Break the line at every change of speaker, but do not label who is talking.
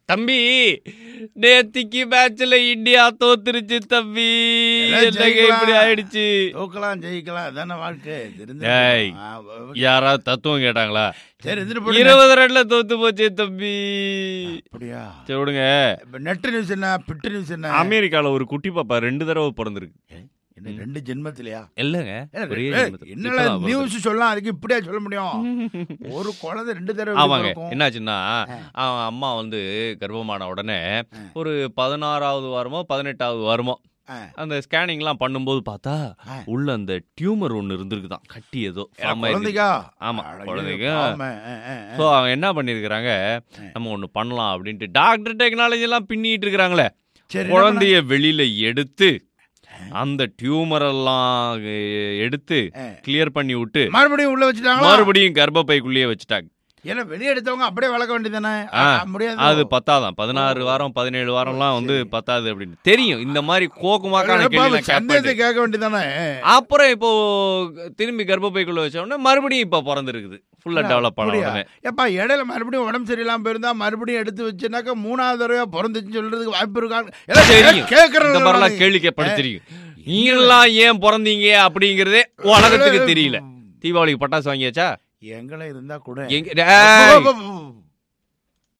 தம்பி நேத்திக்கு மேட்ச்ல இந்தியா தோத்துருச்சு தம்பி
எல்லாம்
என்னங்க
ஜெயிக்கலாம்.
இப்படி ஆயிடுச்சு
தூக்கலாம் ஜெயிக்கலாம் அதான வாழ்க்கை தெரிஞ்சு
டேய். யாராவது தத்துவம் கேட்டாங்களா
சரி இருந்துட்டு போடுங்க.
இருபது ரன்ல தோத்து போச்சு தம்பி
அப்படியா
சரி விடுங்க
இப்ப நெட் நியூஸ் என்ன பிட்டு நியூஸ் என்ன
அமெரிக்கால ஒரு குட்டி பாப்பா ரெண்டு தடவை பிறந்திருக்கு
என்ன ரெண்டு ஜென்மத்திலயா
இல்லங்க ஒரே
ஏய்,
ஜென்மத்துல.
என்னடா
இப்பதான்
நியூஸ் சொல்லலாம் அதுக்கு இப்படியா சொல்ல முடியும் ஒரு குழந்தை ரெண்டு தடவை
ஆமாங்க
பிறக்கும்.
என்னாச்சுன்னா
ஆ.
அவன் அம்மா வந்து கர்ப்பமான உடனே
ஆ.
ஒரு பதினாறாவது வாரமோ பதினெட்டாவது வாரமோ
ஆ.
அந்த ஸ்கேனிங்லாம் பண்ணும்போது பார்த்தா
ஆ.
உள்ள அந்த டியூமர் ஒன்று இருந்திருக்குதான் கட்டி ஏதோ
ஏன்
form ஆயிருக்கு.
குழந்தைக்கா
ஆமா,
அட,
குழந்தைக்கு.
ஆமா, ஆ, ஆ, ஆ.
ஸோ அவங்க என்ன பண்ணியிருக்கிறாங்க
ஆ.
நம்ம ஒன்று பண்ணலாம் அப்படின்ட்டு டாக்டர் டெக்னாலஜி எல்லாம் பின்னிட்டு இருக்கிறாங்களே
சரி என்ன
குழந்தைய வெளியில எடுத்து அந்த டியூமர் எல்லாம் எ- எடுத்து
ஆ.
கிளியர் பண்ணி விட்டு
பண்ண? மறுபடியும் உள்ள வச்சுட்டாங்களா
மறுபடியும் கர்ப்பப்பைக்குள்ளேயே வச்சுட்டாங்க
ஏன்னா வெளியே எடுத்தவங்க அப்படியே வளர்க்க வேண்டியதானே
ஆ,
முடியாது
அது பத்தாதான் பதினாறு வாரம் பதினேழு வாரம்லாம் வந்து
சரி.
பத்தாது அப்படின்னு தெரியும் இந்த மாதிரி கோக்குமாக்கான
அப்ப
கேள்வி
அவன்
நான் கேட்க
சந்தேகத்தை
மாட்டேன்.
கேட்க வேண்டியதானே
அப்புறம் இப்போ திரும்பி கர்ப்பப்பைக்குள்ள வச்ச உடனே மறுபடியும் இப்ப பிறந்திருக்குது ஃபுல்லா டெவலப் ஆன
அப்படியா?
உடனே
ஏப்பா இடையில மறுபடியும் உடம்பு சரியில்லாம போயிருந்தா மறுபடியும் எடுத்து வச்சுனாக்கா மூணாவது தடவை பிறந்துச்சுன்னு சொல்றதுக்கு வாய்ப்பு இருக்கான்னு
தெரியும். இந்த
கேட்கறது
மாதிரிலாம் கேள்வி கேட்பது தெரியும் நீங்களாம் ஏன் பிறந்தீங்க அப்படிங்கறதே உலகத்துக்கு தெரியல தீபாவளிக்கு பட்டாசு வாங்கியாச்சா
எங்களை இருந்தா கூட
எங்க டேய்,